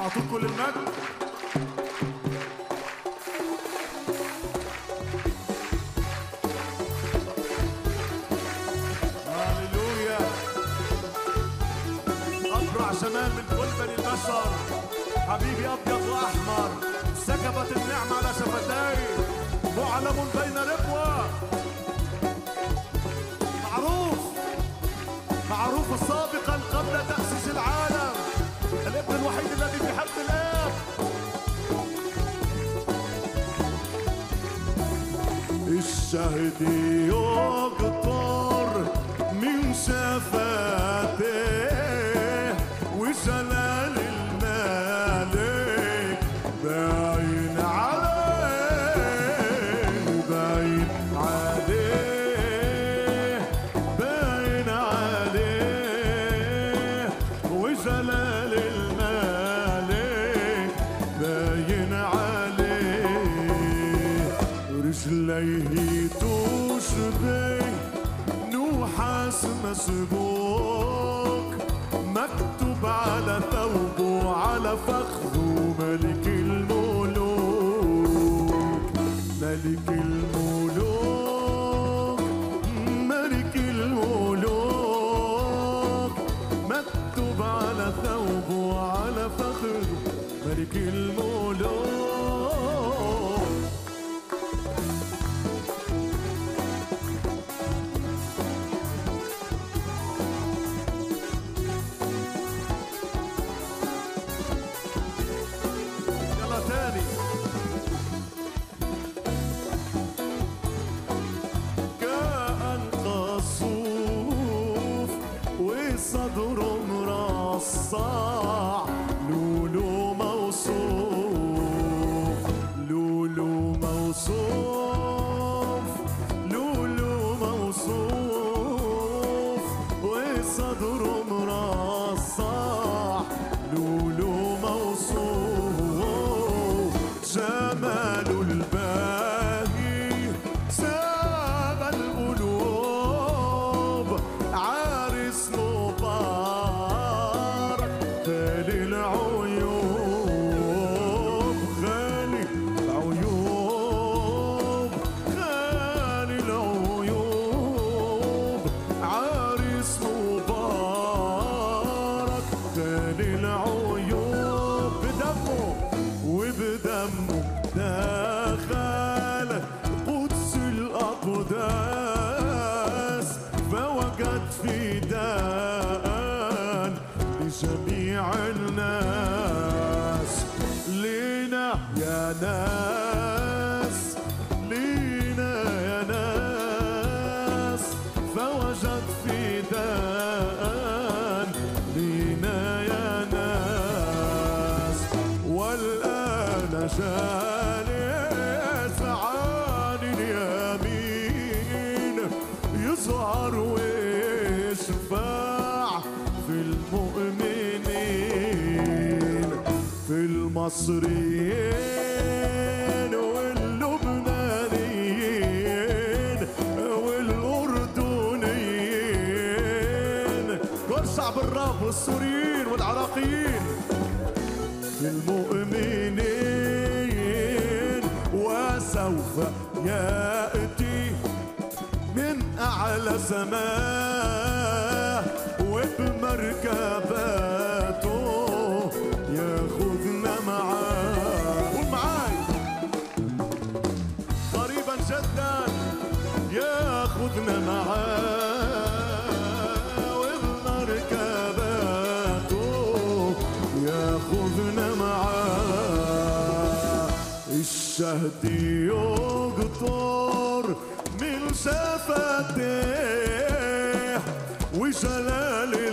اعطوه كل المجد هللويا أبرع شمال من كل بني البشر حبيبي أبيض وأحمر سكبت النعمة على شفتي معلم بين ربوة معروف معروف سابقا قبل تأسيس العالم الابن الوحيد الذي بيحب الآب الشهد يقطر من شفاته وجلال الملك باين عليه باين عليه باين عليه وجلال الملك باين عليه رجليه تشبه نوحاس مسبوك مكتوب على ثوبه على فخذه ملك الملوك ملك الملوك ملك الملوك مكتوب على ثوبه على فخذه ملك الملوك يلا تاني كأنقى الصوف وصدره مرصع لولو موصوف لولو موصوف لولو موصوف وصدره مرصع لولو موصوف جمال الباهي ساب القلوب عارس مبارك غالي العيوب غالي العيوب غالي العيوب عارس مبارك غالي العيوب بدمه وبدمه دخل قدس الأقداس فوجد فداء لجميع الناس لينا يا ناس لينا يا ناس فوجد فداء لينا يا ناس والآن جالس عن اليمين يظهر ويشفع في المؤمنين في المصريين واللبنانيين والأردنيين كل شعب الرب والسوريين والعراقيين للمؤمنين وسوف يأتي من أعلى سماء وبمركباته ياخذنا معاه قول معاي قريبا جدا ياخذنا معاه وبمركباته ياخذنا معاه الشهد يقطر من شفتيه وجلال